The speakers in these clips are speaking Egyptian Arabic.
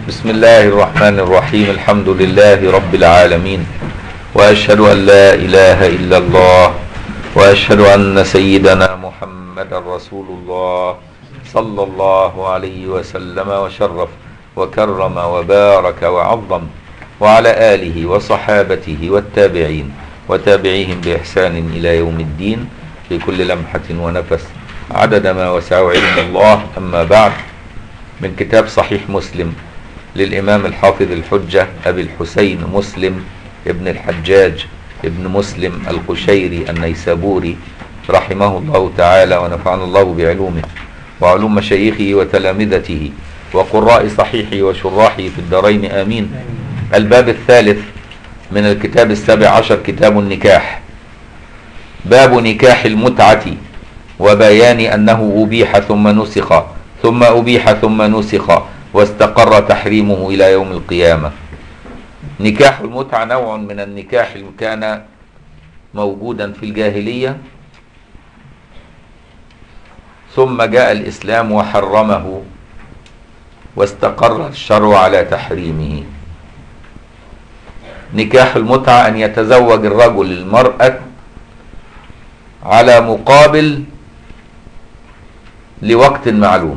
بسم الله الرحمن الرحيم الحمد لله رب العالمين واشهد ان لا اله الا الله واشهد ان سيدنا محمدا رسول الله صلى الله عليه وسلم وشرف وكرم وبارك وعظم وعلى اله وصحابته والتابعين وتابعيهم باحسان الى يوم الدين في كل لمحه ونفس عدد ما وسع علم الله اما بعد من كتاب صحيح مسلم للإمام الحافظ الحجة أبي الحسين مسلم ابن الحجاج ابن مسلم القشيري النيسابوري رحمه الله تعالى ونفعنا الله بعلومه وعلوم مشايخه وتلامذته وقراء صحيحه وشراحه في الدارين آمين الباب الثالث من الكتاب السابع عشر كتاب النكاح باب نكاح المتعة وبيان أنه أبيح ثم نسخ ثم أبيح ثم نسخ واستقر تحريمه إلى يوم القيامة نكاح المتعة نوع من النكاح اللي كان موجودا في الجاهلية ثم جاء الإسلام وحرمه واستقر الشرع على تحريمه نكاح المتعة أن يتزوج الرجل المرأة على مقابل لوقت معلوم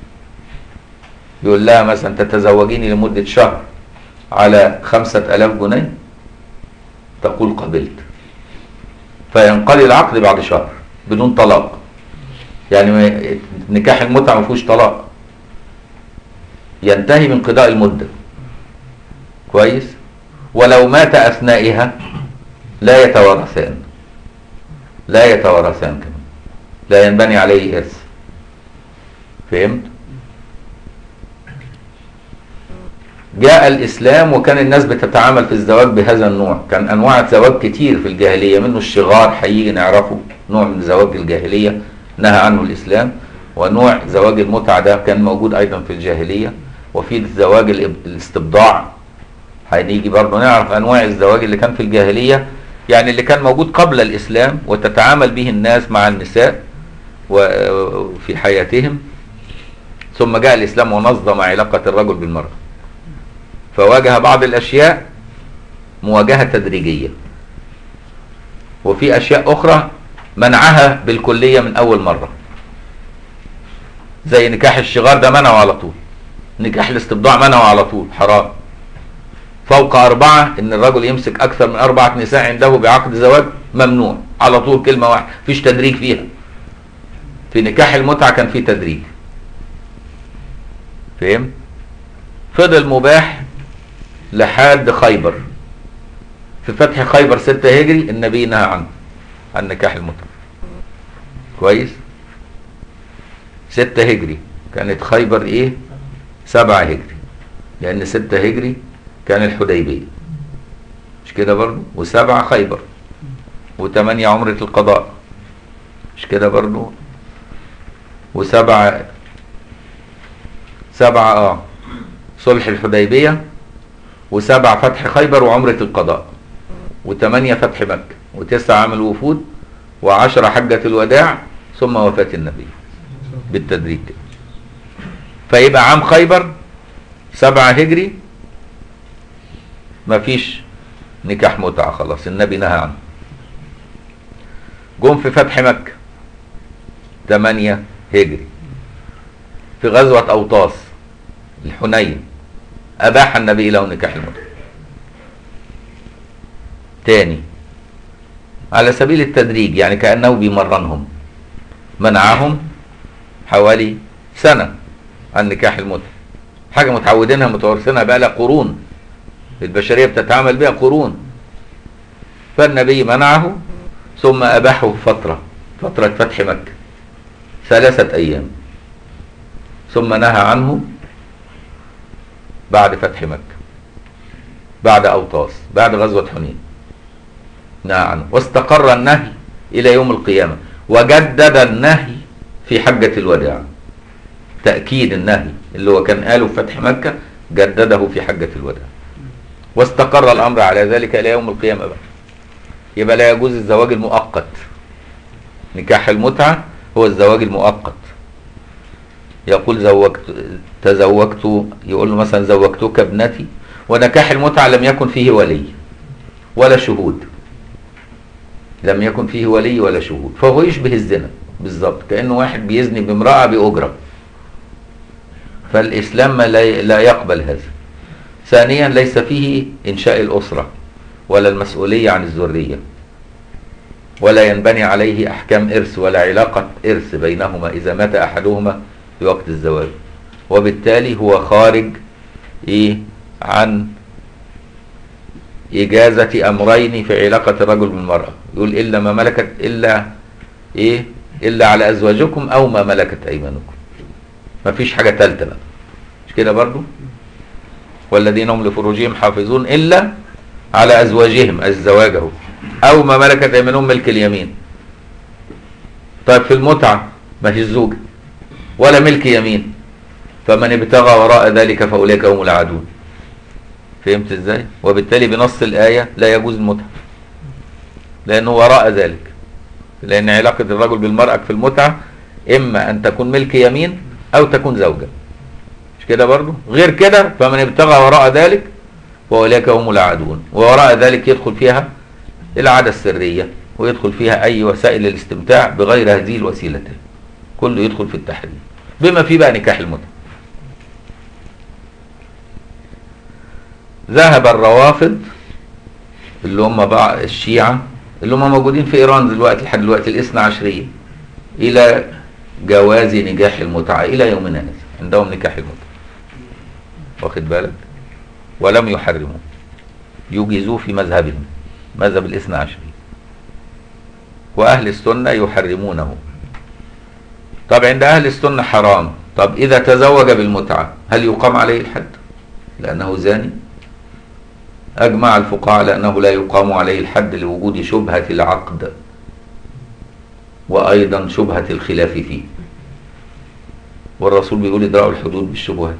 يقول لها مثلا تتزوجيني لمدة شهر على خمسة ألاف جنيه تقول قبلت فينقضي العقد بعد شهر بدون طلاق يعني نكاح المتعة ما فيهوش طلاق ينتهي بانقضاء المدة كويس ولو مات أثنائها لا يتوارثان لا يتوارثان كمان لا ينبني عليه إرث فهمت جاء الإسلام وكان الناس بتتعامل في الزواج بهذا النوع كان أنواع زواج كتير في الجاهلية منه الشغار هيجي نعرفه نوع من زواج الجاهلية نهى عنه الإسلام ونوع زواج المتعة ده كان موجود أيضا في الجاهلية وفي زواج الاستبضاع هنيجي برضه نعرف أنواع الزواج اللي كان في الجاهلية يعني اللي كان موجود قبل الإسلام وتتعامل به الناس مع النساء وفي حياتهم ثم جاء الإسلام ونظم علاقة الرجل بالمرأة فواجه بعض الأشياء مواجهة تدريجية وفي أشياء أخرى منعها بالكلية من أول مرة زي نكاح الشغار ده منعه على طول نكاح الاستبضاع منعه على طول حرام فوق أربعة إن الرجل يمسك أكثر من أربعة نساء عنده بعقد زواج ممنوع على طول كلمة واحدة فيش تدريج فيها في نكاح المتعة كان في تدريج فهمت فضل مباح لحد خيبر في فتح خيبر ستة هجري النبي نهى عنه عن نكاح المتعة كويس ستة هجري كانت خيبر ايه سبعة هجري لان ستة هجري كان الحديبية مش كده برضو وسبعة خيبر وثمانية عمرة القضاء مش كده برضو وسبعة سبعة اه صلح الحديبية وسبعة فتح خيبر وعمرة القضاء وثمانية فتح مكة وتسعة عام الوفود وعشرة حجة الوداع ثم وفاة النبي بالتدريج فيبقى عام خيبر سبعة هجري مفيش نكاح متعة خلاص النبي نهى عنه جم في فتح مكة ثمانية هجري في غزوة أوطاس الحنين أباح النبي له نكاح المتعة تاني على سبيل التدريج يعني كأنه بيمرنهم منعهم حوالي سنة عن نكاح المتعة حاجة متعودينها متوارثينها بقى لها قرون البشرية بتتعامل بها قرون فالنبي منعه ثم أباحه فترة فترة فتح مكة ثلاثة أيام ثم نهى عنه بعد فتح مكة بعد أوطاس بعد غزوة حنين نهى عنه واستقر النهي إلى يوم القيامة وجدد النهي في حجة الوداع تأكيد النهي اللي هو كان قاله في فتح مكة جدده في حجة الوداع واستقر الأمر على ذلك إلى يوم القيامة بقى يبقى لا يجوز الزواج المؤقت نكاح المتعة هو الزواج المؤقت يقول زوجت تزوجت يقول له مثلا زوجتك ابنتي ونكاح المتعة لم يكن فيه ولي ولا شهود لم يكن فيه ولي ولا شهود فهو يشبه الزنا بالظبط كأنه واحد بيزني بامرأة بأجرة فالإسلام لا لا يقبل هذا ثانيا ليس فيه إنشاء الأسرة ولا المسؤولية عن الذرية ولا ينبني عليه أحكام إرث ولا علاقة إرث بينهما إذا مات أحدهما في وقت الزواج وبالتالي هو خارج إيه عن إجازة أمرين في علاقة الرجل بالمرأة يقول إلا ما ملكت إلا إيه إلا على أزواجكم أو ما ملكت أيمانكم ما فيش حاجة تالتة بقى مش كده برضو والذين هم لفروجهم حافظون إلا على أزواجهم الزواج اهو أو ما ملكت أيمانهم ملك اليمين طيب في المتعة ما فيش زوجة ولا ملك يمين فمن ابتغى وراء ذلك فأولئك هم العادون فهمت ازاي وبالتالي بنص الآية لا يجوز المتعة لأنه وراء ذلك لأن علاقة الرجل بالمرأة في المتعة إما أن تكون ملك يمين أو تكون زوجة مش كده برضو غير كده فمن ابتغى وراء ذلك وأولئك هم العادون ووراء ذلك يدخل فيها العادة السرية ويدخل فيها أي وسائل الاستمتاع بغير هذه الوسيلتين كله يدخل في التحريم بما فيه بقى نكاح المتعة ذهب الروافض اللي هم بقى الشيعة اللي هم موجودين في إيران دلوقتي لحد دلوقتي الاثنى عشرية إلى جواز نكاح المتعة إلى يومنا هذا عندهم نكاح المتعة واخد بالك ولم يحرموه يجيزوه في مذهبهم مذهب الاثنى عشري وأهل السنة يحرمونه طب عند أهل السنة حرام طب إذا تزوج بالمتعة هل يقام عليه الحد لأنه زاني أجمع الفقهاء على أنه لا يقام عليه الحد لوجود شبهة العقد وأيضا شبهة الخلاف فيه والرسول بيقول ادرأوا الحدود بالشبهات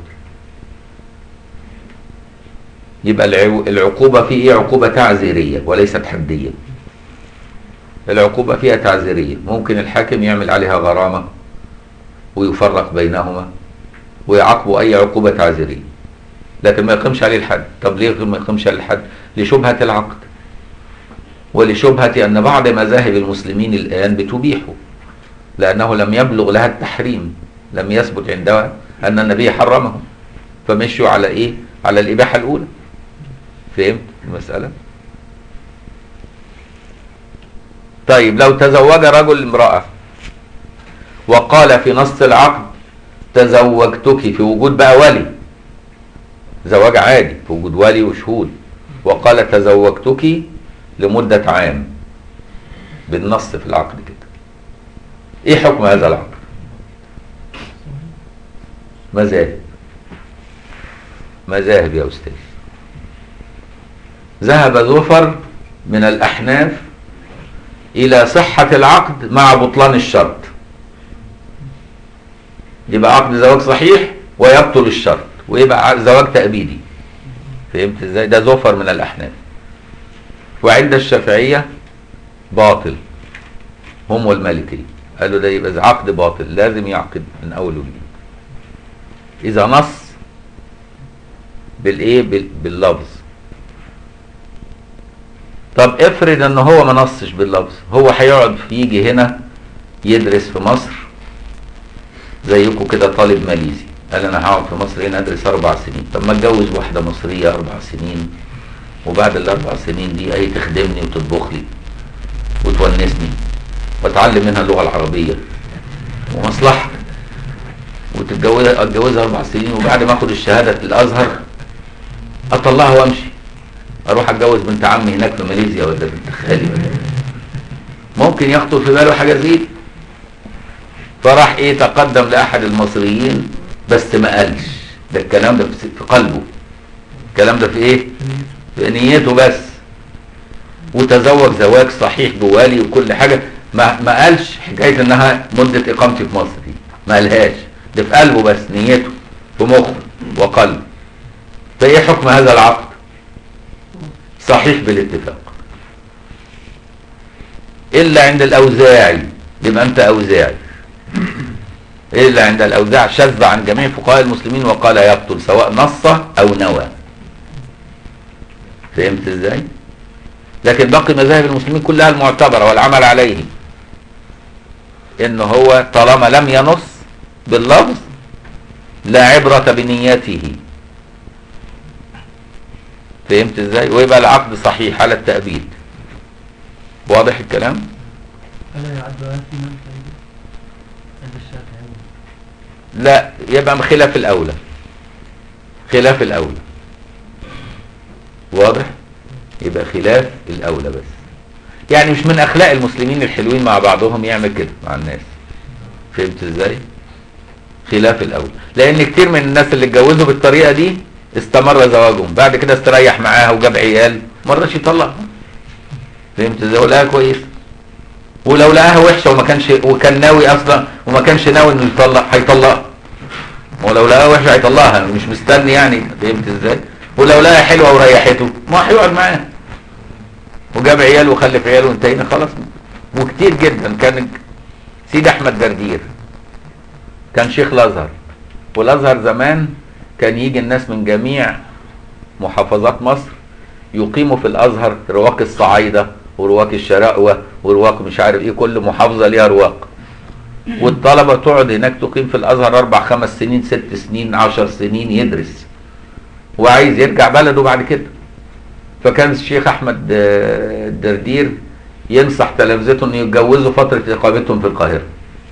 يبقى العقوبة فيه إيه عقوبة تعزيرية وليست حدية العقوبة فيها تعزيرية ممكن الحاكم يعمل عليها غرامة ويفرق بينهما ويعاقبوا أي عقوبة تعزيرية لكن ما يقيمش عليه الحد طب ليه ما يقيمش عليه الحد لشبهة العقد ولشبهة أن بعض مذاهب المسلمين الآن بتبيحه لأنه لم يبلغ لها التحريم لم يثبت عندها أن النبي حرمه فمشوا على إيه على الإباحة الأولى فهمت المسألة طيب لو تزوج رجل امرأة وقال في نص العقد تزوجتك في وجود بقى ولي زواج عادي في وجود ولي وشهود وقال تزوجتك لمدة عام بالنص في العقد كده ايه حكم هذا العقد مذاهب مذاهب يا استاذ ذهب زفر من الاحناف الى صحة العقد مع بطلان الشرط يبقى عقد زواج صحيح ويبطل الشرط ويبقى زواج تأبيدي فهمت ازاي ده زفر من الاحناف وعند الشافعية باطل هم والمالكية قالوا ده يبقى عقد باطل لازم يعقد من اول وجديد اذا نص بالايه باللفظ طب افرض ان هو ما نصش باللفظ هو هيقعد يجي هنا يدرس في مصر زيكم كده طالب ماليزي قال انا هقعد في مصر هنا ادرس اربع سنين طب ما اتجوز واحده مصريه اربع سنين وبعد الاربع سنين دي اهي تخدمني وتطبخ لي وتونسني واتعلم منها اللغه العربيه ومصلحه وتتجوزها اتجوزها اربع سنين وبعد ما اخد الشهاده الازهر اطلعها وامشي اروح اتجوز بنت عمي هناك في ماليزيا ولا بنت خالي ولا ممكن يخطر في باله حاجه زي دي فراح ايه تقدم لاحد المصريين بس ما قالش ده الكلام ده في قلبه الكلام ده في ايه في نيته بس وتزوج زواج صحيح بوالي وكل حاجه ما ما قالش حكايه انها مده اقامتي في مصر دي ما قالهاش ده في قلبه بس نيته في مخه وقلبه فايه حكم هذا العقد صحيح بالاتفاق الا عند الاوزاعي يبقى انت اوزاعي إلا عند الأوزاع شذ عن جميع فقهاء المسلمين وقال يبطل سواء نص أو نوى فهمت ازاي؟ لكن باقي مذاهب المسلمين كلها المعتبرة والعمل عليه إن هو طالما لم ينص باللفظ لا عبرة بنيته فهمت ازاي؟ ويبقى العقد صحيح على التأبيد واضح الكلام؟ فلا يعد آثما عند الشافعي لا يبقى خلاف الأولى خلاف الأولى واضح يبقى خلاف الأولى بس يعني مش من أخلاق المسلمين الحلوين مع بعضهم يعمل كده مع الناس فهمت ازاي خلاف الأولى لأن كتير من الناس اللي اتجوزوا بالطريقة دي استمر زواجهم بعد كده استريح معاها وجاب عيال مرضش يطلقها فهمت ازاي ولقاها كويس ولو لقاها وحشه وما كانش وكان ناوي اصلا وما كانش ناوي انه يطلق هيطلقها ولو لقاها وحشه هيطلقها مش مستني يعني فهمت ازاي ولو لقاها حلوه وريحته ما هيقعد معاها وجاب عيال وخلف عيال وانتهينا خلاص وكتير جدا كان سيد احمد دردير كان شيخ الازهر والازهر زمان كان يجي الناس من جميع محافظات مصر يقيموا في الازهر رواق الصعايده ورواق الشراقوه ورواق مش عارف ايه كل محافظه ليها رواق والطلبه تقعد هناك تقيم في الازهر اربع خمس سنين ست سنين عشر سنين يدرس وعايز يرجع بلده بعد كده فكان الشيخ احمد آه، الدردير ينصح تلامذته انه يتجوزوا فتره اقامتهم في القاهره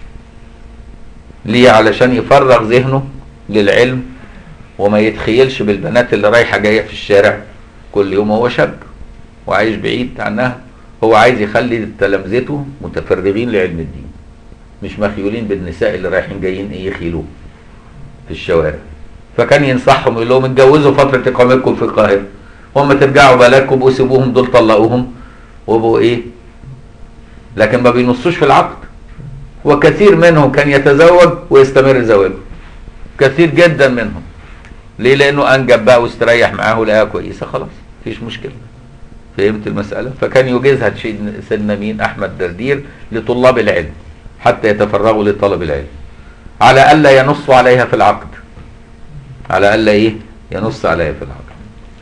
ليه علشان يفرغ ذهنه للعلم وما يتخيلش بالبنات اللي رايحه جايه في الشارع كل يوم هو شاب وعايش بعيد عنها هو عايز يخلي تلامذته متفرغين لعلم الدين مش مخيولين بالنساء اللي رايحين جايين ايه يخيلوه في الشوارع فكان ينصحهم يقول لهم اتجوزوا فتره اقامتكم في القاهره وما ترجعوا بلدكم وسيبوهم دول طلقوهم وابقوا ايه لكن ما بينصوش في العقد وكثير منهم كان يتزوج ويستمر زواجه كثير جدا منهم ليه لانه انجب بقى واستريح معاه ولقاها كويسه خلاص مفيش مشكله فهمت المساله فكان يجيزها تشيل سيدنا مين احمد دردير لطلاب العلم حتى يتفرغوا لطلب العلم على الا ينص عليها في العقد على الا ايه ينص عليها في العقد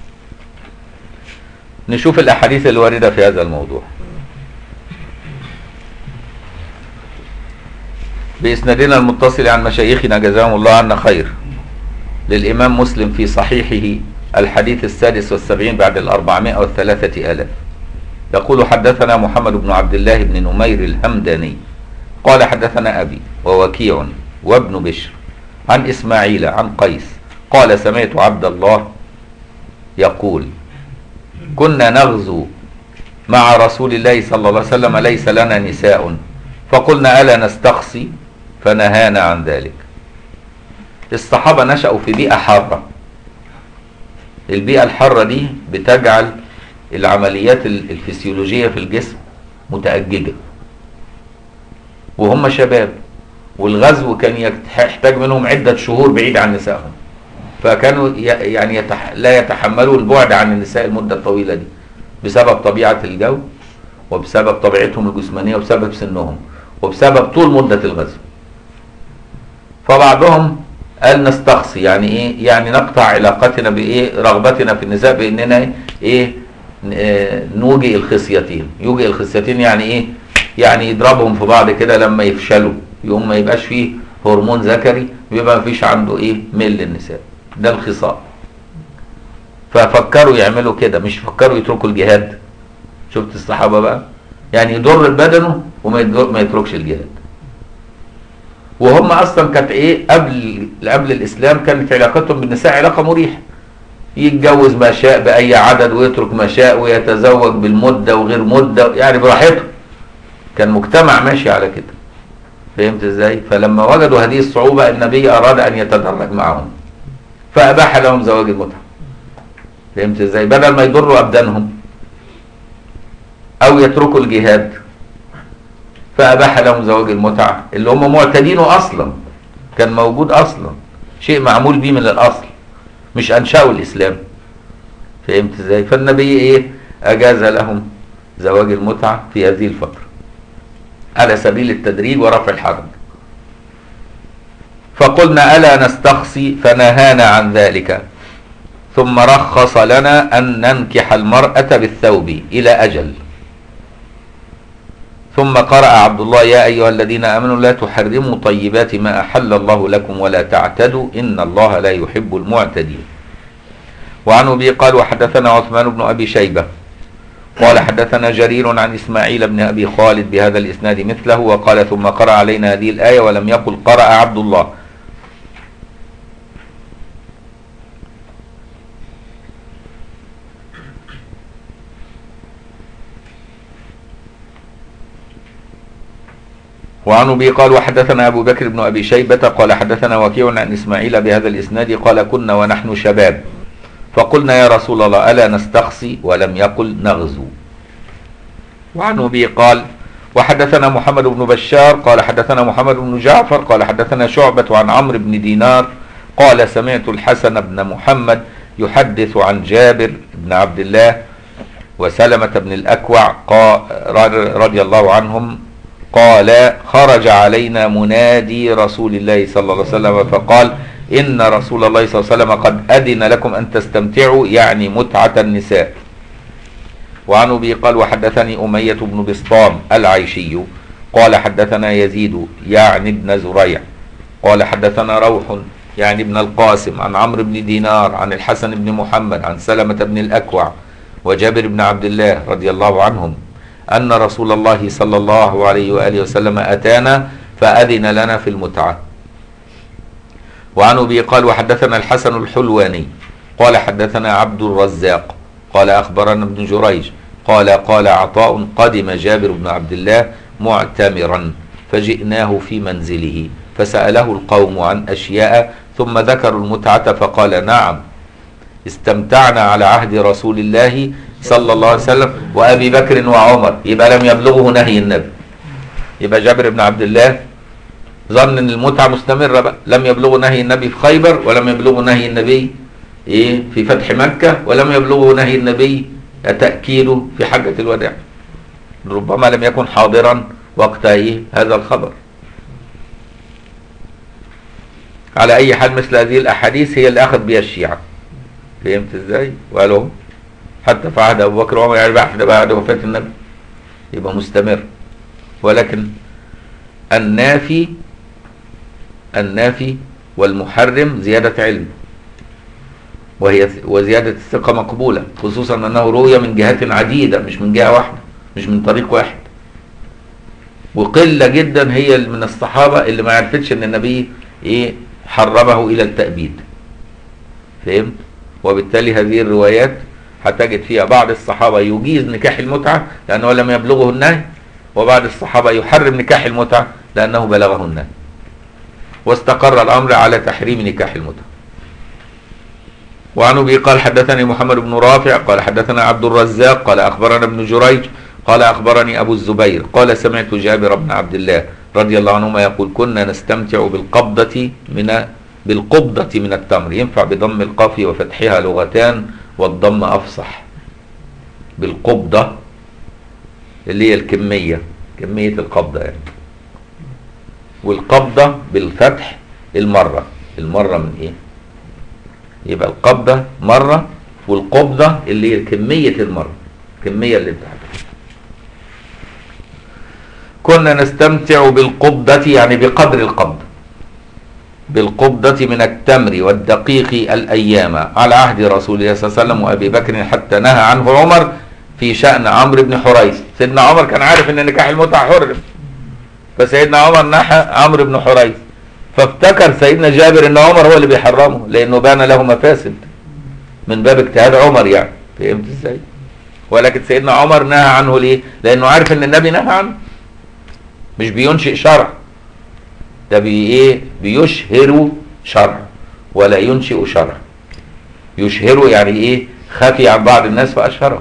نشوف الاحاديث اللي وارده في هذا الموضوع بإسنادنا المتصل عن مشايخنا جزاهم الله عنا خير للإمام مسلم في صحيحه الحديث السادس والسبعين بعد الأربعمائة والثلاثة آلاف يقول حدثنا محمد بن عبد الله بن نمير الهمداني قال حدثنا أبي ووكيع وابن بشر عن إسماعيل عن قيس قال سمعت عبد الله يقول كنا نغزو مع رسول الله صلى الله عليه وسلم ليس لنا نساء فقلنا ألا نستقصي فنهانا عن ذلك الصحابة نشأوا في بيئة حارة البيئة الحارة دي بتجعل العمليات ال- الفسيولوجية في الجسم متأججة وهم شباب والغزو كان يت- يحتاج منهم عدة شهور بعيد عن نسائهم فكانوا ي- يعني يتح... لا يتحملوا البعد عن النساء المدة الطويلة دي بسبب طبيعة الجو وبسبب طبيعتهم الجسمانية وبسبب سنهم وبسبب طول مدة الغزو فبعضهم قال نستقصي يعني ايه يعني نقطع علاقتنا بايه رغبتنا في النساء باننا ايه ن- آه، نوجئ الخصيتين يوجئ الخصيتين يعني ايه يعني يضربهم في بعض كده لما يفشلوا يقوم ما يبقاش فيه هرمون ذكري بيبقى ما فيش عنده ايه ميل للنساء ده الخصاء ففكروا يعملوا كده مش فكروا يتركوا الجهاد شفت الصحابه بقى يعني يضر بدنه وما يضر- ما يتركش الجهاد وهم اصلا كانت ايه قبل قبل الاسلام كانت علاقتهم بالنساء علاقه مريحه يتجوز ما شاء باي عدد ويترك ما شاء ويتزوج بالمده وغير مده يعني براحته كان مجتمع ماشي على كده فهمت ازاي فلما وجدوا هذه الصعوبه النبي اراد ان يتدرج معهم فاباح لهم زواج المتعه فهمت ازاي بدل ما يضروا ابدانهم او يتركوا الجهاد فاباح لهم زواج المتعه اللي هم معتادينه اصلا كان موجود اصلا شيء معمول به من الاصل مش انشأوا الاسلام فهمت ازاي فالنبي ايه اجاز لهم زواج المتعه في هذه الفتره على سبيل التدريج ورفع الحرج فقلنا ألا نستخصي فنهانا عن ذلك ثم رخص لنا أن ننكح المرأة بالثوب إلى أجل ثم قرأ عبد الله يا أيها الذين آمنوا لا تحرموا طيبات ما أحل الله لكم ولا تعتدوا إن الله لا يحب المعتدين وعن أبي قال وحدثنا عثمان بن أبي شيبة قال حدثنا جرير عن إسماعيل بن أبي خالد بهذا الإسناد مثله وقال ثم قرأ علينا هذه الآية ولم يقل قرأ عبد الله وعن ابي قال وحدثنا ابو بكر بن ابي شيبه قال حدثنا وكيع عن اسماعيل بهذا الاسناد قال كنا ونحن شباب فقلنا يا رسول الله الا نستخصي ولم يقل نغزو وعن ابي قال وحدثنا محمد بن بشار قال حدثنا محمد بن جعفر قال حدثنا شعبة عن عمرو بن دينار قال سمعت الحسن بن محمد يحدث عن جابر بن عبد الله وسلمة بن الأكوع قال رضي الله عنهم قال خرج علينا منادي رسول الله صلى الله عليه وسلم فقال إن رسول الله صلى الله عليه وسلم قد أذن لكم أن تستمتعوا يعني متعة النساء وعن أبي قال وحدثني أمية بن بسطام العيشي قال حدثنا يزيد يعني ابن زريع قال حدثنا روح يعني ابن القاسم عن عمرو بن دينار عن الحسن بن محمد عن سلمة بن الأكوع وجابر بن عبد الله رضي الله عنهم أن رسول الله صلى الله عليه وآله وسلم أتانا فأذن لنا في المتعة وعن أبي قال وحدثنا الحسن الحلواني قال حدثنا عبد الرزاق قال أخبرنا ابن جريج قال قال عطاء قدم جابر بن عبد الله معتمرا فجئناه في منزله فسأله القوم عن أشياء ثم ذكروا المتعة فقال نعم استمتعنا على عهد رسول الله صلى الله عليه وسلم وأبي بكر وعمر يبقى لم يبلغه نهي النبي يبقى جابر بن عبد الله ظن ان المتعة مستمرة بقى لم يبلغه نهي النبي في خيبر ولم يبلغه نهي النبي ايه في فتح مكة ولم يبلغه نهي النبي تأكيده في حجة الوداع ربما لم يكن حاضرا وقت ايه هذا الخبر على اي حال مثل هذه الاحاديث هي اللي اخذ بها الشيعة فهمت ازاي وقالوا حتى في عهد ابو بكر وعمر يعني بعد بعد وفاة النبي يبقى مستمر ولكن النافي النافي والمحرم زيادة علم وهي وزيادة الثقة مقبولة خصوصا أنه روي من جهات عديدة مش من جهة واحدة مش من طريق واحد وقلة جدا هي من الصحابة اللي ما عرفتش أن النبي إيه حرمه إلى التأبيد فهمت وبالتالي هذه الروايات هتجد فيها بعض الصحابة يجيز نكاح المتعة لأنه لم يبلغه النهي وبعض الصحابة يحرم نكاح المتعة لأنه بلغه النهي واستقر الأمر على تحريم نكاح المتعة وعن ابي قال حدثني محمد بن رافع قال حدثنا عبد الرزاق قال اخبرنا ابن جريج قال اخبرني ابو الزبير قال سمعت جابر بن عبد الله رضي الله عنهما يقول كنا نستمتع بالقبضة من بالقبضة من التمر ينفع بضم القاف وفتحها لغتان والضم افصح بالقبضة اللي هي الكمية كمية القبضة يعني والقبضة بالفتح المرة المرة من ايه يبقى القبضة مرة والقبضة اللي هي كمية المرة الكمية اللي بتاعتها كنا نستمتع بالقبضة يعني بقدر القبض بالقبضة من التمر والدقيق الأيام على عهد رسول الله صلى الله عليه وسلم وأبي بكر حتى نهى عنه عمر في شأن عمرو بن حريث سيدنا عمر كان عارف ان نكاح المتعة حرم فسيدنا عمر نحى عمرو بن حريث فافتكر سيدنا جابر ان عمر هو اللي بيحرمه لانه بان له مفاسد من باب اجتهاد عمر يعني فهمت ازاي ولكن سيدنا عمر نهى عنه ليه لانه عارف ان النبي نهى عنه مش بينشئ شرع ده بي ايه بيشهر شرع ولا ينشئ شرع يشهره يعني ايه خفي عن بعض الناس فاشهره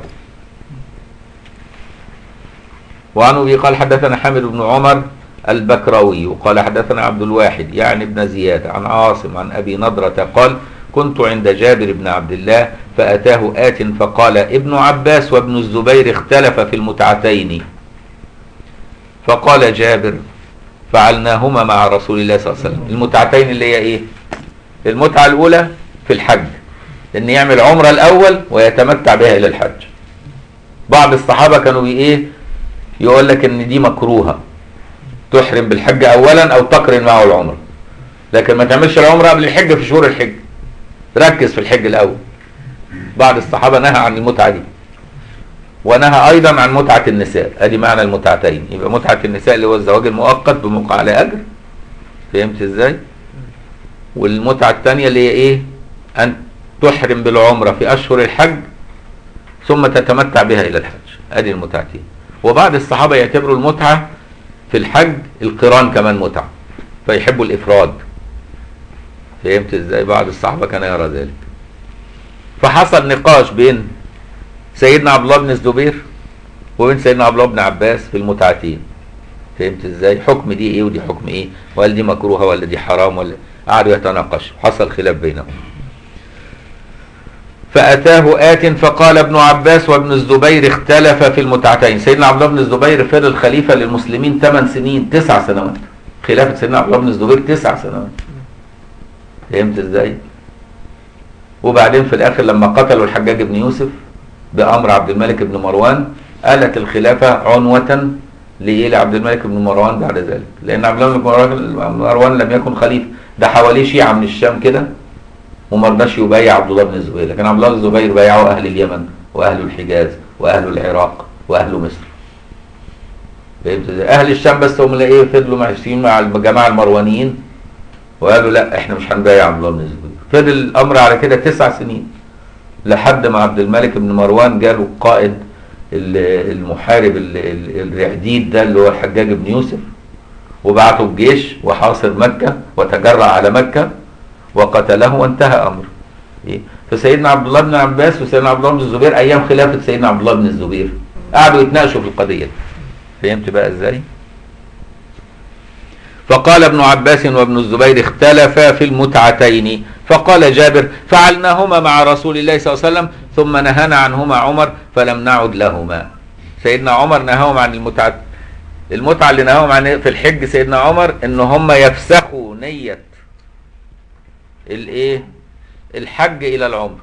وعن ابي قال حدثنا حامد بن عمر البكراوي قال حدثنا عبد الواحد يعني ابن زياد عن عاصم عن ابي نضرة قال كنت عند جابر بن عبد الله فاتاه آت فقال ابن عباس وابن الزبير اختلف في المتعتين فقال جابر فعلناهما مع رسول الله صلى الله عليه وسلم المتعتين اللي هي ايه المتعة الاولى في الحج ان يعمل عمرة الاول ويتمتع بها الى الحج بعض الصحابة كانوا بي ايه يقول لك ان دي مكروهة تحرم بالحج اولا او تقرن معه العمرة لكن ما تعملش العمرة قبل الحج في شهور الحج ركز في الحج الاول بعض الصحابة نهى عن المتعة دي ونهى ايضا عن متعة النساء ادي معنى المتعتين يبقى متعة النساء اللي هو الزواج المؤقت بموقع على اجر فهمت ازاي والمتعة الثانية اللي هي ايه ان تحرم بالعمرة في اشهر الحج ثم تتمتع بها الى الحج ادي المتعتين وبعض الصحابة يعتبروا المتعة في الحج القران كمان متعة فيحبوا الافراد فهمت ازاي بعض الصحابة كان يرى ذلك فحصل نقاش بين سيدنا عبد الله بن الزبير وبين سيدنا عبد الله بن عباس في المتعتين فهمت ازاي حكم دي ايه ودي حكم ايه وهل دي مكروهه ولا دي حرام ولا قعدوا يتناقشوا حصل خلاف بينهم فأتاه آت فقال ابن عباس وابن الزبير اختلف في المتعتين سيدنا عبد الله بن الزبير فضل خليفة للمسلمين 8 سنين 9 سنوات خلافة سيدنا عبد الله بن الزبير 9 سنوات فهمت ازاي وبعدين في الاخر لما قتلوا الحجاج بن يوسف بامر عبد الملك بن مروان آلت الخلافة عنوة لإيه لعبد الملك بن مروان بعد ذلك لأن عبد الملك بن مروان- مروان لم يكن خليفة ده حواليه شيعة من الشام كده وما رضاش يبايع عبد الله بن الزبير لكن عبد الله بن الزبير بايعه أهل اليمن وأهل الحجاز وأهل العراق وأهل مصر فهمت ازاي؟ أهل الشام بس هم اللي إيه فضلوا ماشيين مع الجماعة المروانيين وقالوا لا إحنا مش هنبايع عبد الله بن الزبير فضل الأمر على كده تسع سنين لحد ما عبد الملك بن مروان جاله قائد ال- المحارب ال- ال- الرعديد ده اللي هو الحجاج بن يوسف وبعته الجيش وحاصر مكة وتجرع على مكة وقتله وانتهى أمره إيه؟ فسيدنا عبد الله بن عباس وسيدنا عبد الله بن الزبير أيام خلافة سيدنا عبد الله بن الزبير قعدوا يتناقشوا في القضية دي فهمت بقى إزاي؟ فقال ابن عباس وابن الزبير اختلفا في المتعتين فقال جابر فعلناهما مع رسول الله صلى الله عليه وسلم ثم نهانا عنهما عمر فلم نعد لهما سيدنا عمر نهاهم عن المتعة المتعة اللي نهاهم عن في الحج سيدنا عمر ان هم يفسخوا نية الايه الحج الى العمر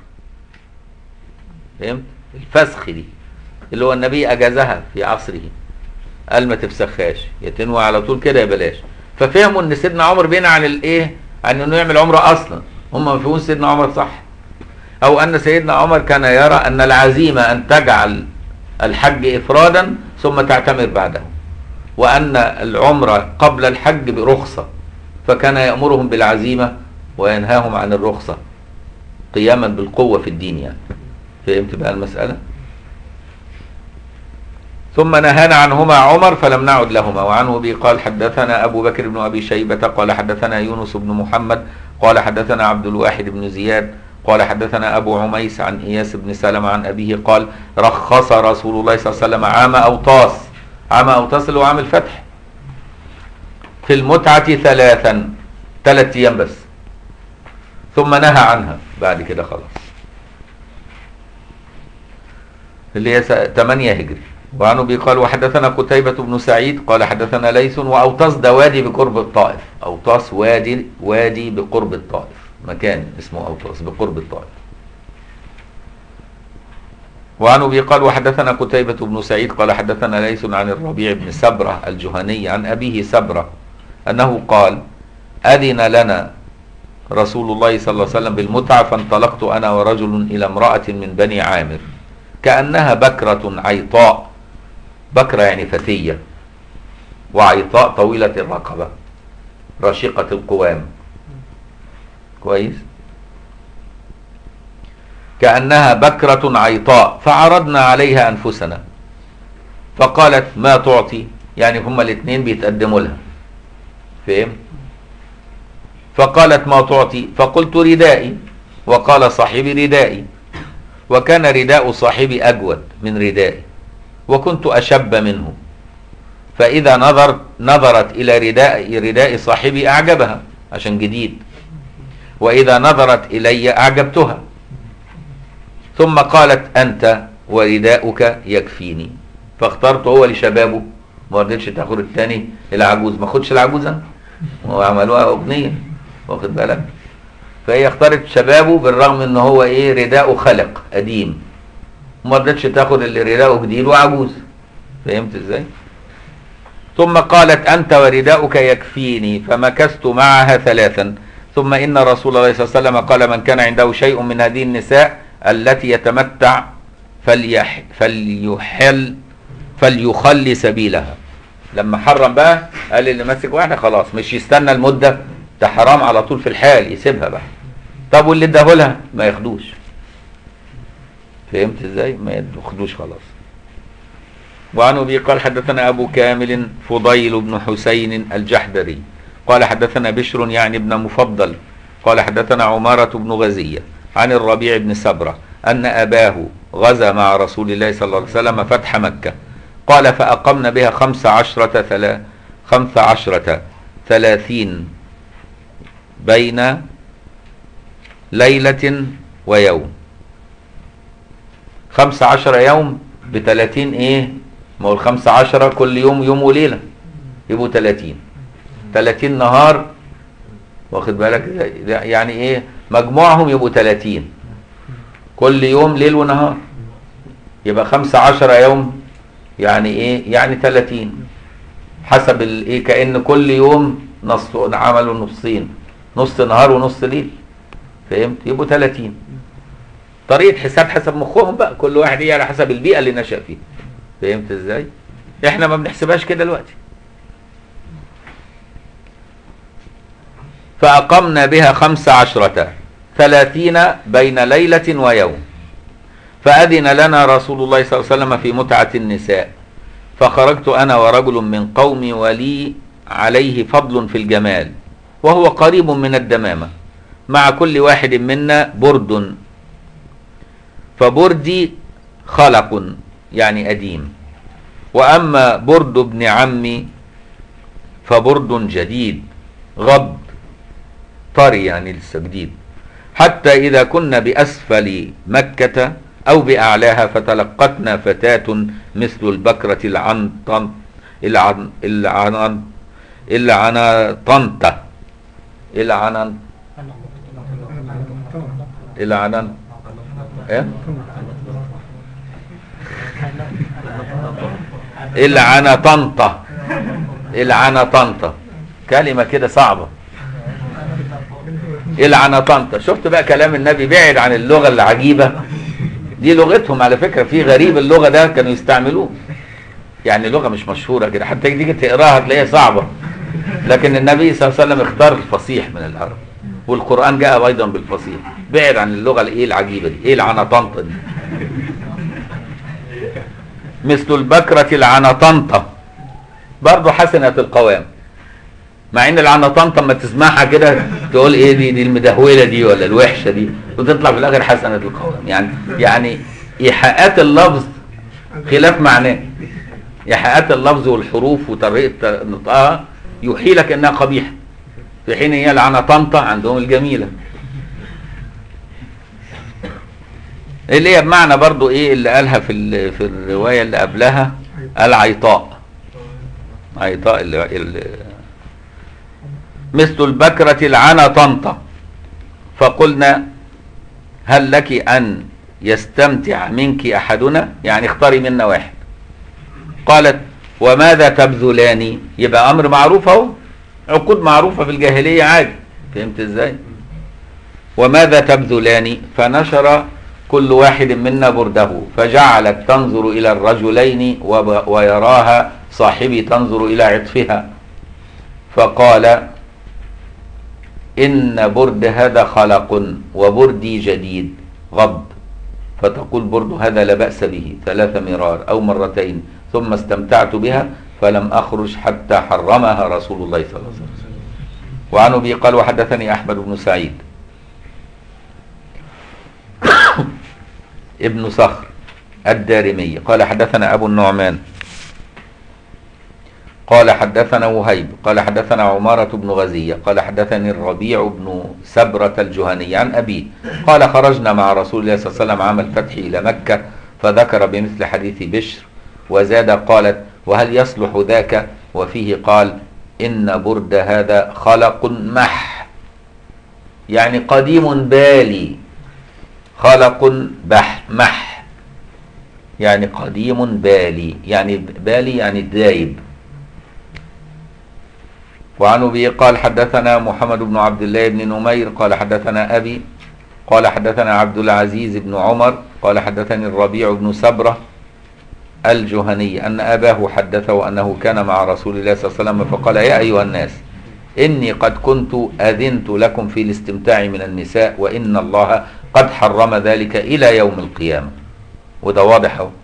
فهمت الفسخ دي اللي هو النبي اجازها في عصره قال ما تفسخهاش يا تنوي على طول كده يا بلاش ففهموا ان سيدنا عمر بينا عن الايه عن انه يعمل عمره اصلا هم ما فهموش سيدنا عمر صح او ان سيدنا عمر كان يرى ان العزيمه ان تجعل الحج افرادا ثم تعتمر بعده وان العمره قبل الحج برخصه فكان يامرهم بالعزيمه وينهاهم عن الرخصه قياما بالقوه في الدين يعني فهمت بقى المساله ثم نهانا عنهما عمر فلم نعد لهما وعنه به قال حدثنا أبو بكر بن أبي شيبة قال حدثنا يونس بن محمد قال حدثنا عبد الواحد بن زياد قال حدثنا أبو عميس عن إياس بن سلمة عن أبيه قال رخص رسول الله صلى الله عليه وسلم عام أوطاس عام أوطاس اللي هو عام الفتح في المتعة ثلاثا ثلاث أيام بس ثم نهى عنها بعد كده خلاص اللي هي 8 هجري وعن ابي قال وحدثنا قتيبة بن سعيد قال حدثنا ليث واوطاس ده وادي بقرب الطائف اوطاس وادي وادي بقرب الطائف مكان اسمه اوطاس بقرب الطائف وعن ابي قال وحدثنا قتيبة بن سعيد قال حدثنا ليث عن الربيع بن سبرة الجهني عن ابيه سبرة انه قال اذن لنا رسول الله صلى الله عليه وسلم بالمتعة فانطلقت انا ورجل الى امرأة من بني عامر كأنها بكرة عيطاء بكرة يعني فتية وعيطاء طويلة الرقبة رشيقة القوام كويس كأنها بكرة عيطاء فعرضنا عليها أنفسنا فقالت ما تعطي يعني هما الاثنين بيتقدموا لها فهم فقالت ما تعطي فقلت ردائي وقال صاحبي ردائي وكان رداء صاحبي أجود من ردائي وكنت أشب منه فإذا نظرت نظرت إلى رداء رداء صاحبي أعجبها عشان جديد وإذا نظرت إلي أعجبتها ثم قالت أنت ورداؤك يكفيني فاخترت هو لشبابه ما رضيتش تاخد التاني العجوز ما خدش العجوز انا وعملوها اغنيه واخد بالك فهي اختارت شبابه بالرغم ان هو ايه رداءه خلق قديم وما رضتش تاخد اللي رداءه جديد وعجوز فهمت ازاي ثم قالت انت ورداؤك يكفيني فمكثت معها ثلاثا ثم ان رسول الله صلى الله عليه وسلم قال من كان عنده شيء من هذه النساء التي يتمتع فليح فليحل فليخلي سبيلها لما حرم بقى قال اللي ماسك واحده خلاص مش يستنى المده ده حرام على طول في الحال يسيبها بقى طب واللي اداهولها ما ياخدوش فهمت ازاي ما ياخدوش خلاص وعن ابي قال حدثنا ابو كامل فضيل بن حسين الجحدري قال حدثنا بشر يعني ابن مفضل قال حدثنا عمارة بن غزية عن الربيع بن سبرة أن أباه غزا مع رسول الله صلى الله عليه وسلم فتح مكة قال فأقمنا بها خمس عشرة ثلا خمس عشرة ثلاثين بين ليلة ويوم خمس عشر يوم بثلاثين ايه ما هو الخمس عشرة كل يوم يوم وليلة يبقوا ثلاثين ثلاثين نهار واخد بالك ده يعني ايه مجموعهم يبقوا ثلاثين كل يوم ليل ونهار يبقى خمس عشر يوم يعني ايه يعني ثلاثين حسب الايه كأن كل يوم نص عملوا نصين نص نهار ونص ليل فهمت يبقوا 30 طريقه حساب حسب مخهم بقى كل واحد ايه على حسب البيئه اللي نشأ فيها فهمت ازاي احنا ما بنحسبهاش كده دلوقتي فأقمنا بها خمس عشرة ثلاثين بين ليلة ويوم فأذن لنا رسول الله صلى الله عليه وسلم في متعة النساء فخرجت أنا ورجل من قومي ولي عليه فضل في الجمال وهو قريب من الدمامة مع كل واحد منا برد فبردي خلق يعني أديم وأما برد ابن عمي فبرد جديد غض طري يعني لسه جديد حتى إذا كنا بأسفل مكة أو بأعلاها فتلقتنا فتاة مثل البكرة العنطن العن العنن العنطنطة العنن العنن ايه العنطنطة العنطنطة كلمة كده صعبة العنطنطة شفت بقى كلام النبي بعد عن اللغة العجيبة دي لغتهم على فكرة في غريب اللغة ده كانوا يستعملوه يعني لغة مش مشهورة كده حتى تيجي تقراها تلاقيها صعبة لكن النبي صلى الله عليه وسلم اختار الفصيح من العرب والقرآن جاء أيضا بالفصيح بعد عن اللغة الايه العجيبة دي ايه العنطنطة دي مثل البكرة العنطنطة برضه حسنة القوام مع ان العنطنطة اما تسمعها كده تقول ايه دي دي المدهولة دي ولا الوحشة دي وتطلع في الاخر حسنة القوام يعني يعني ايحاءات اللفظ خلاف معناه ايحاءات اللفظ والحروف وطريقة نطقها يوحي لك انها قبيحة في حين هي العنطنطة عندهم الجميلة اللي هي بمعنى برضو ايه اللي قالها في ال- في الرواية اللي قبلها العيطاء عيطاء اللي, اللي مثل البكرة العنطنطة فقلنا هل لك أن يستمتع منك أحدنا يعني اختاري منا واحد قالت وماذا تبذلان يبقى أمر معروف أهو عقود معروفة في الجاهلية عادي فهمت ازاي وماذا تبذلان فنشر كل واحد منا برده فجعلت تنظر إلى الرجلين وب- ويراها صاحبي تنظر إلى عطفها فقال إن برد هذا خلق وبردي جديد غض فتقول برد هذا لا بأس به ثلاث مرار أو مرتين ثم استمتعت بها فلم أخرج حتى حرمها رسول الله صلى الله عليه وسلم وعن أبي قال وحدثني أحمد بن سعيد ابن صخر الدارمي قال حدثنا أبو النعمان قال حدثنا وهيب قال حدثنا عمارة بن غزية قال حدثني الربيع بن سبرة الجهني عن أبيه قال خرجنا مع رسول الله صلى الله عليه وسلم عام الفتح إلى مكة فذكر بمثل حديث بشر وزاد قالت وهل يصلح ذاك وفيه قال إن برد هذا خلق مح يعني قديم بالي خلق بح مح يعني قديم بالي يعني بالي يعني دايب وعن ابي قال حدثنا محمد بن عبد الله بن نمير قال حدثنا ابي قال حدثنا عبد العزيز بن عمر قال حدثني الربيع بن سبره الجهني ان اباه حدثه انه كان مع رسول الله صلى الله عليه وسلم فقال يا ايها الناس اني قد كنت اذنت لكم في الاستمتاع من النساء وان الله قد حرم ذلك الى يوم القيامه وده واضح اهو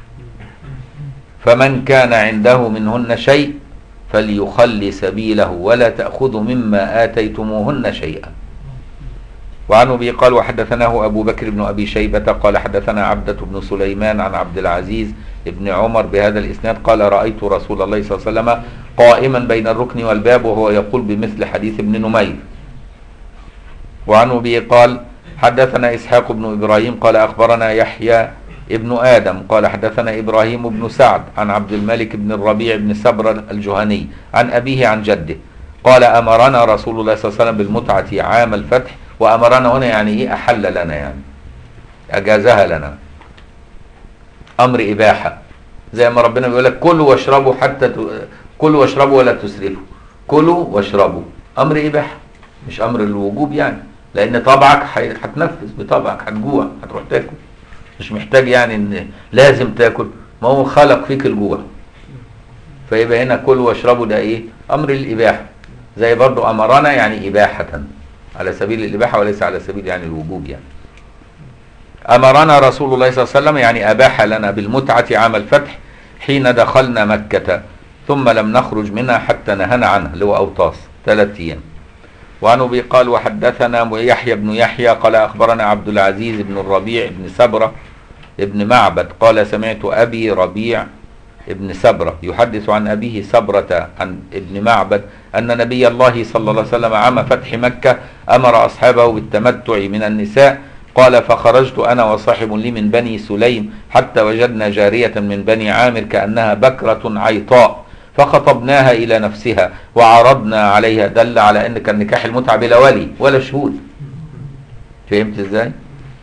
فمن كان عنده منهن شيء فليخلي سبيله ولا تأخذوا مما آتيتموهن شيئا وعن أبي قال وحدثناه أبو بكر بن أبي شيبة قال حدثنا عبدة بن سليمان عن عبد العزيز بن عمر بهذا الإسناد قال رأيت رسول الله صلى الله عليه وسلم قائما بين الركن والباب وهو يقول بمثل حديث ابن نمير وعن أبي قال حدثنا إسحاق بن إبراهيم قال أخبرنا يحيى ابن آدم قال حدثنا إبراهيم بن سعد عن عبد الملك بن الربيع بن سبر الجهني عن أبيه عن جده قال أمرنا رسول الله صلى الله عليه وسلم بالمتعة عام الفتح وأمرنا هنا يعني إيه أحل لنا يعني أجازها لنا أمر إباحة زي ما ربنا بيقول لك كلوا واشربوا حتى ت... كلوا واشربوا ولا تسرفوا كلوا واشربوا أمر إباحة مش أمر الوجوب يعني لأن طبعك ح- هتنفذ بطبعك هتجوع هتروح تاكل مش محتاج يعني ان لازم تاكل ما هو خلق فيك الجوع فيبقى هنا كل واشربوا ده ايه امر الاباحه زي برضو امرنا يعني اباحه على سبيل الاباحه وليس على سبيل يعني الوجوب يعني امرنا رسول الله صلى الله عليه وسلم يعني اباح لنا بالمتعه عام الفتح حين دخلنا مكه ثم لم نخرج منها حتى نهنا عنها اللي هو اوطاس ثلاث ايام وعن ابي قال وحدثنا يحيى بن يحيى قال اخبرنا عبد العزيز بن الربيع بن سبره ابن معبد قال سمعت ابي ربيع ابن سبره يحدث عن ابيه سبره عن ابن معبد ان نبي الله صلى الله عليه وسلم عام فتح مكه امر اصحابه بالتمتع من النساء قال فخرجت انا وصاحب لي من بني سليم حتى وجدنا جاريه من بني عامر كانها بكره عيطاء فخطبناها الى نفسها وعرضنا عليها دل على ان كان نكاح المتعه بلا ولي ولا شهود فهمت ازاي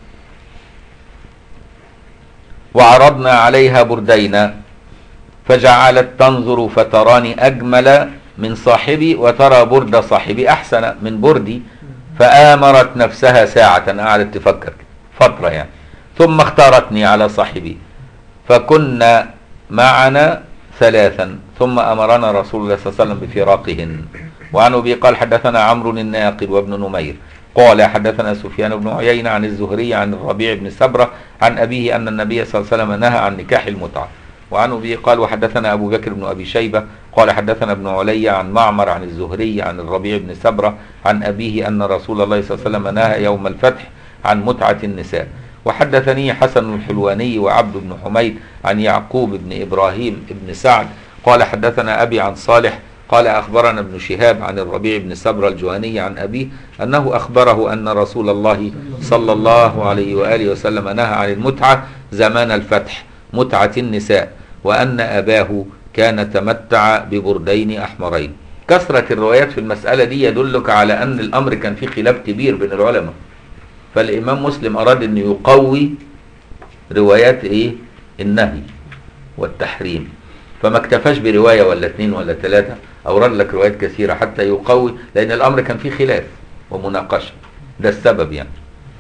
وعرضنا عليها بردينا فجعلت تنظر فتراني اجمل من صاحبي وترى برد صاحبي احسن من بردي فامرت نفسها ساعه قعدت تفكر فتره يعني ثم اختارتني على صاحبي فكنا معنا ثلاثا ثم امرنا رسول الله صلى الله عليه وسلم بفراقهن وعن ابي قال حدثنا عمرو الناقد وابن نمير قال حدثنا سفيان بن عيينة عن الزهري عن الربيع بن سبرة عن أبيه أن النبي صلى الله عليه وسلم نهى عن نكاح المتعة وعن أبي قال وحدثنا أبو بكر بن أبي شيبة قال حدثنا ابن علي عن معمر عن الزهري عن الربيع بن سبرة عن أبيه أن رسول الله صلى الله عليه وسلم نهى يوم الفتح عن متعة النساء وحدثني حسن الحلواني وعبد بن حميد عن يعقوب بن إبراهيم بن سعد قال حدثنا أبي عن صالح قال أخبرنا ابن شهاب عن الربيع بن سبر الجواني عن أبيه أنه أخبره أن رسول الله صلى الله عليه وآله وسلم نهى عن المتعة زمان الفتح متعة النساء وأن أباه كان تمتع ببردين أحمرين كثرة الروايات في المسألة دي يدلك على أن الأمر كان فيه خلاف كبير بين العلماء فالإمام مسلم أراد أن يقوي روايات إيه النهي والتحريم فما اكتفاش برواية ولا اثنين ولا ثلاثة أورد لك روايات كثيرة حتى يقوي لأن الأمر كان فيه خلاف ومناقشة ده السبب يعني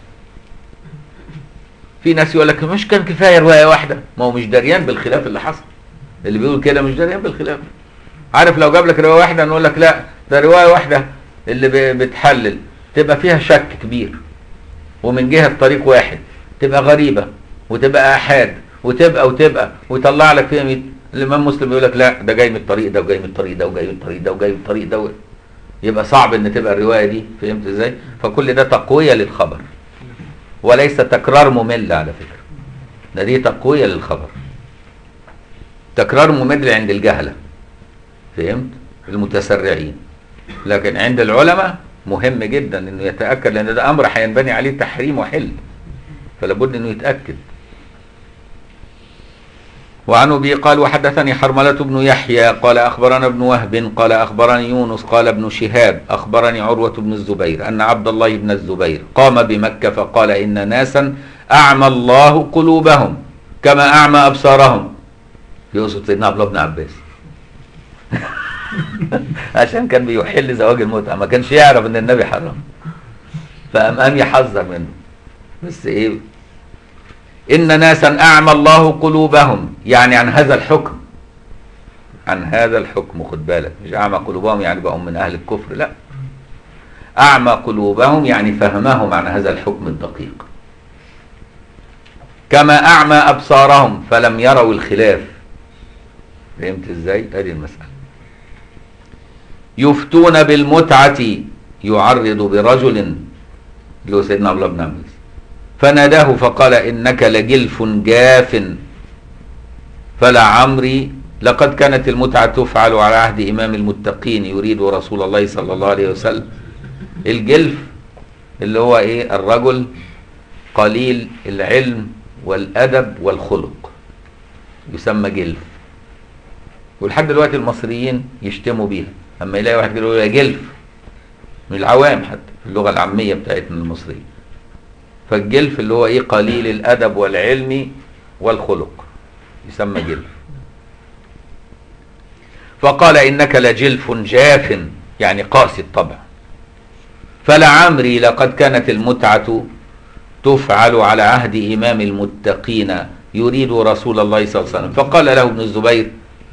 في ناس يقول لك مش كان كفاية رواية واحدة ما هو مش دريان بالخلاف اللي حصل اللي بيقول كده مش دريان بالخلاف عارف لو جاب لك رواية واحدة نقول لك لا ده رواية واحدة اللي ب- بتحلل تبقى فيها شك كبير ومن جهة طريق واحد تبقى غريبة وتبقى آحاد وتبقى وتبقى ويطلع لك فيها ميت الإمام مسلم يقول لك لا ده جاي من الطريق ده وجاي من الطريق ده وجاي من الطريق ده وجاي من الطريق ده يبقى صعب ان تبقى الرواية دي فهمت ازاي فكل ده تقوية للخبر وليس تكرار ممل على فكرة ده دي تقوية للخبر تكرار ممل عند الجهلة فهمت المتسرعين لكن عند العلماء مهم جدا انه يتاكد لان ده امر هينبني عليه تحريم وحل فلا بد انه يتاكد وعن ابي قال وحدثني حرملة بن يحيى قال اخبرنا ابن وهب قال اخبرني يونس قال ابن شهاب اخبرني عروة بن الزبير ان عبد الله بن الزبير قام بمكة فقال ان ناسا اعمى الله قلوبهم كما اعمى ابصارهم يقصد سيدنا عبد الله بن عباس عشان كان بيحل زواج المتعة ما كانش يعرف ان النبي حرم فقام قام يحذر منه بس ايه ان ناسا اعمى الله قلوبهم يعني عن هذا الحكم عن هذا الحكم خد بالك مش اعمى قلوبهم يعني بقوا من اهل الكفر لا اعمى قلوبهم يعني فهمهم عن هذا الحكم الدقيق كما اعمى ابصارهم فلم يروا الخلاف فهمت ازاي ادي المساله يفتون بالمتعه يعرض برجل اللي هو سيدنا عبد الله بن عباس فناداه فقال انك لجلف جاف فلعمري لقد كانت المتعه تفعل على عهد امام المتقين يريد رسول الله صلى الله عليه وسلم الجلف اللي هو ايه الرجل قليل العلم والادب والخلق يسمى جلف ولحد دلوقتي المصريين يشتموا بيها اما يلاقي واحد كده يقول يا جلف من العوام حتى في اللغه العاميه بتاعتنا المصريه فالجلف اللي هو ايه قليل الادب والعلم والخلق يسمى جلف فقال انك لجلف جاف يعني قاسي الطبع فلعمري لقد كانت المتعه تفعل على عهد امام المتقين يريد رسول الله صلى الله عليه وسلم فقال له ابن الزبير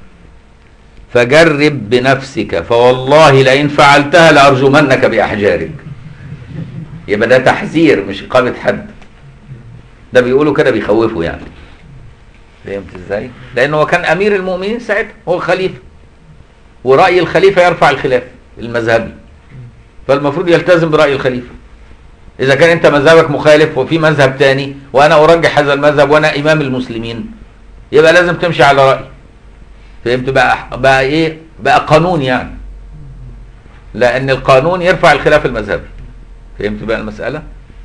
فجرب بنفسك فوالله لئن فعلتها لارجمنك باحجارك يبقى ده تحذير مش اقامه حد ده بيقولوا كده بيخوفوا يعني فهمت ازاي لانه هو كان امير المؤمنين ساعتها هو الخليفه وراي الخليفه يرفع الخلاف المذهبي فالمفروض يلتزم براي الخليفه اذا كان انت مذهبك مخالف وفي مذهب تاني وانا ارجح هذا المذهب وانا امام المسلمين يبقى لازم تمشي على رايي فهمت بقى بقى ايه بقى قانون يعني لان القانون يرفع الخلاف المذهبي فهمت بقى المساله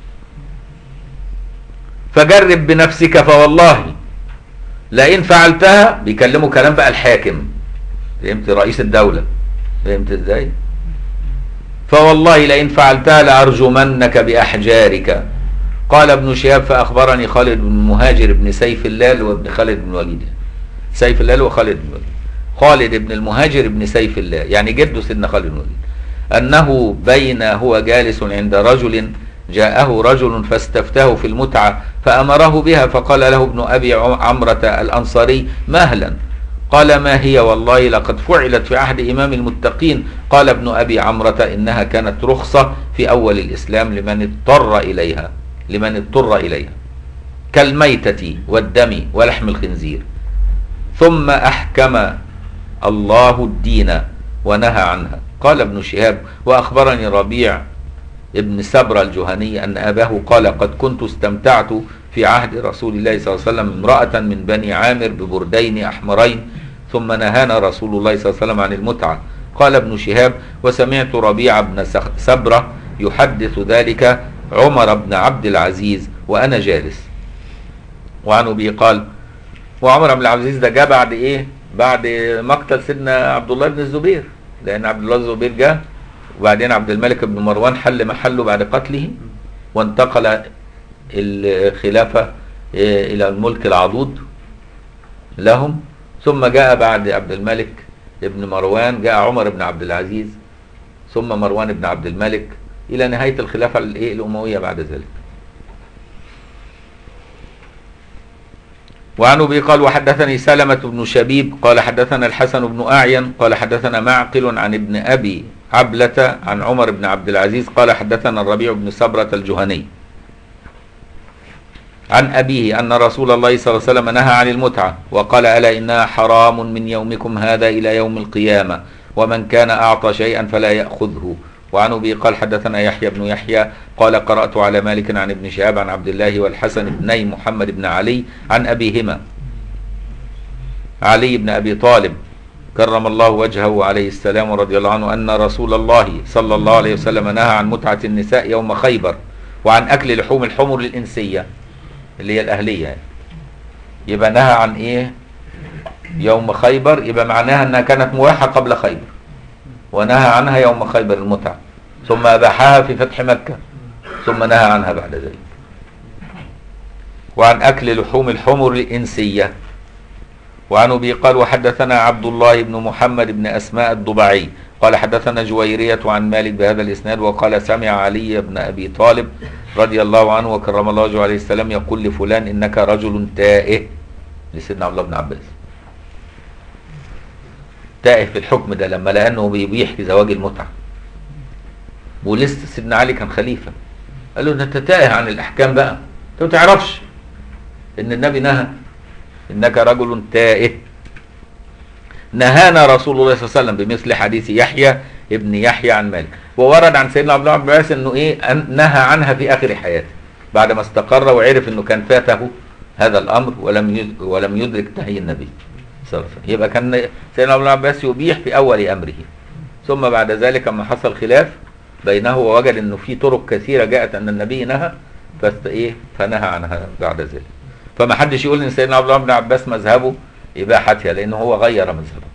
فجرب بنفسك فوالله لئن فعلتها بيكلموا كلام بقى الحاكم فهمت رئيس الدوله فهمت ازاي فوالله لئن فعلتها لارجمنك باحجارك قال ابن شهاب فاخبرني خالد بن مهاجر بن سيف الله وابن خالد بن الوليد سيف الله وخالد بن الوليد خالد بن المهاجر بن سيف الله يعني جده سيدنا خالد بن الوليد انه بين هو جالس عند رجل جاءه رجل فاستفتاه في المتعه فامره بها فقال له ابن ابي عمره الانصاري مهلا قال ما هي والله لقد فعلت في عهد امام المتقين قال ابن ابي عمره انها كانت رخصه في اول الاسلام لمن اضطر اليها لمن اضطر اليها كالميته والدم ولحم الخنزير ثم احكم الله الدين ونهى عنها قال ابن شهاب واخبرني ربيع ابن سبرة الجهني ان اباه قال قد كنت استمتعت في عهد رسول الله صلى الله عليه وسلم امرأة من بني عامر ببردين احمرين ثم نهانا رسول الله صلى الله عليه وسلم عن المتعة قال ابن شهاب وسمعت ربيع بن سبرة يحدث ذلك عمر بن عبد العزيز وانا جالس وعن ابي قال وعمر بن العزيز ده جاء بعد ايه بعد مقتل سيدنا عبد الله بن الزبير لان عبد الله بن الزبير جاء وبعدين عبد الملك بن مروان حل محله بعد قتله وانتقل الخلافة الى الملك العضوض لهم ثم جاء بعد عبد الملك بن مروان جاء عمر بن عبد العزيز ثم مروان بن عبد الملك الى نهاية الخلافة الاموية بعد ذلك وعن ابي قال وحدثني سلمة بن شبيب قال حدثنا الحسن بن اعين قال حدثنا معقل عن ابن ابي عبلة عن عمر بن عبد العزيز قال حدثنا الربيع بن سبرة الجهني عن أبيه أن رسول الله صلى الله عليه وسلم نهى عن المتعة وقال ألا إنها حرام من يومكم هذا إلى يوم القيامة ومن كان أعطى شيئا فلا يأخذه وعن أبي قال حدثنا يحيى بن يحيى قال قرأت على مالك عن ابن شهاب عن عبد الله والحسن بني محمد بن علي عن أبيهما علي بن أبي طالب كرم الله وجهه عليه السلام ورضي الله عنه أن رسول الله صلى الله عليه وسلم نهى عن متعة النساء يوم خيبر وعن أكل لحوم الحمر الإنسية اللي هي الأهلية يعني. يبقى نهى عن إيه يوم خيبر يبقى معناها انها كانت مباحة قبل خيبر ونهى عنها يوم خيبر المتعة ثم أباحها في فتح مكة ثم نهى عنها بعد ذلك وعن أكل لحوم الحمر الإنسية وعن أبي قال وحدثنا عبد الله بن محمد بن أسماء الضبعي قال حدثنا جويرية عن مالك بهذا الإسناد وقال سمع علي بن أبي طالب رضي الله عنه وكرم الله وجهه عليه السلام يقول لفلان إنك رجل تائه لسيدنا عبد الله بن عباس تائه في الحكم ده لما لقى انه بيبيح في زواج المتعه ولسه سيدنا علي كان خليفه قال له انت تائه عن الاحكام بقى انت ما تعرفش ان النبي نهى انك رجل تائه نهانا رسول الله صلى الله عليه وسلم بمثل حديث يحيى ابن يحيى عن مالك وورد عن سيدنا عبد الله بن عباس انه ايه أن نهى عنها في اخر حياته بعد ما استقر وعرف انه كان فاته هذا الامر ولم يد- ولم يدرك نهي النبي صلى الله عليه وسلم يبقى كان سيدنا عبد الله بن عباس يبيح في اول امره ثم بعد ذلك لما حصل خلاف بينه ووجد انه في طرق كثيره جاءت ان النبي نهى فست ايه فنهى عنها بعد ذلك فما حدش يقول ان سيدنا عبد الله بن عباس مذهبه اباحتها لانه هو غير مذهبه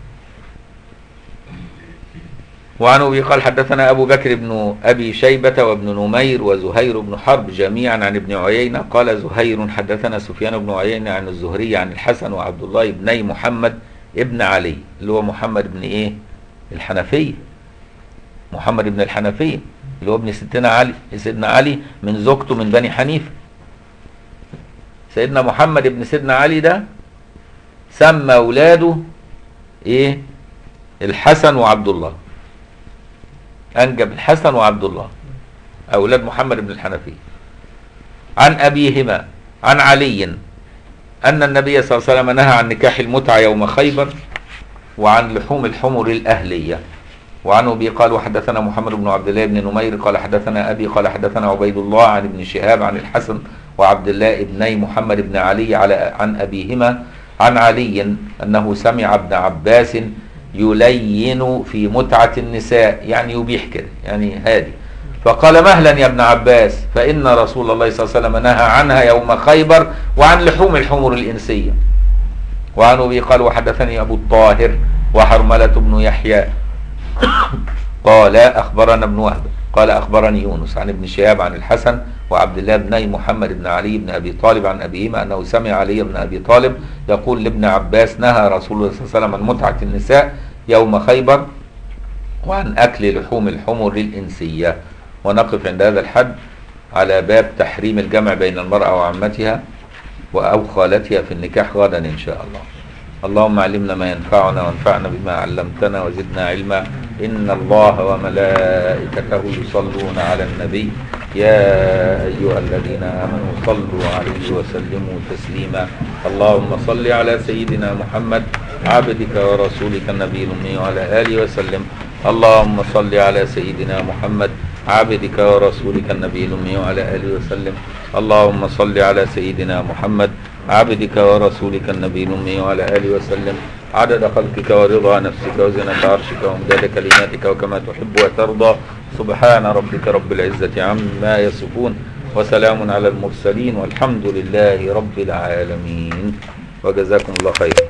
وعن ابي قال حدثنا ابو بكر بن ابي شيبه وابن نمير وزهير بن حرب جميعا عن ابن عيينه قال زهير حدثنا سفيان بن عيينه عن الزهري عن الحسن وعبد الله بن محمد ابن علي اللي هو محمد بن ايه الحنفيه محمد بن الحنفيه اللي هو ابن ستنا علي سيدنا علي من زوجته من بني حنيفه سيدنا محمد بن سيدنا علي ده سمى اولاده ايه الحسن وعبد الله انجب الحسن وعبد الله اولاد محمد بن الحنفيه عن ابيهما عن علي ان النبي صلى الله عليه وسلم نهى عن نكاح المتعه يوم خيبر وعن لحوم الحمر الاهليه وعن ابي قال وحدثنا محمد بن عبد الله بن نمير قال حدثنا ابي قال حدثنا عبيد الله عن ابن شهاب عن الحسن وعبد الله ابني محمد بن علي على عن ابيهما عن علي انه سمع ابن عباس يلين في متعه النساء يعني يبيح كده يعني هادي فقال مهلا يا ابن عباس فان رسول الله صلى الله عليه وسلم نهى عنها يوم خيبر وعن لحوم الحمر الانسيه وعن ابي قال وحدثني ابو الطاهر وحرمله بن يحيى قال اخبرنا ابن وهب قال اخبرني يونس عن ابن شهاب عن الحسن وعبد الله بن محمد بن علي بن ابي طالب عن ابيهما انه سمع علي بن ابي طالب يقول لابن عباس نهى رسول الله صلى الله عليه وسلم عن متعه النساء يوم خيبر وعن اكل لحوم الحمر الانسيه ونقف عند هذا الحد على باب تحريم الجمع بين المراه وعمتها او خالتها في النكاح غدا ان شاء الله اللهم علمنا ما ينفعنا وانفعنا بما علمتنا وزدنا علما إن الله وملائكته يصلون على النبي يا أيها الذين آمنوا صلوا عليه وسلموا تسليما اللهم صل على سيدنا محمد عبدك ورسولك النبي الأمي وعلى آله وسلم اللهم صل على سيدنا محمد عبدك ورسولك النبي الأمي وعلى آله وسلم اللهم صل على سيدنا محمد عبدك ورسولك النبي الأمي وعلى آله وسلم عدد خلقك ورضا نفسك وزنة عرشك ومداد كلماتك وكما تحب وترضى سبحان ربك رب العزة عما يصفون وسلام على المرسلين والحمد لله رب العالمين وجزاكم الله خيرا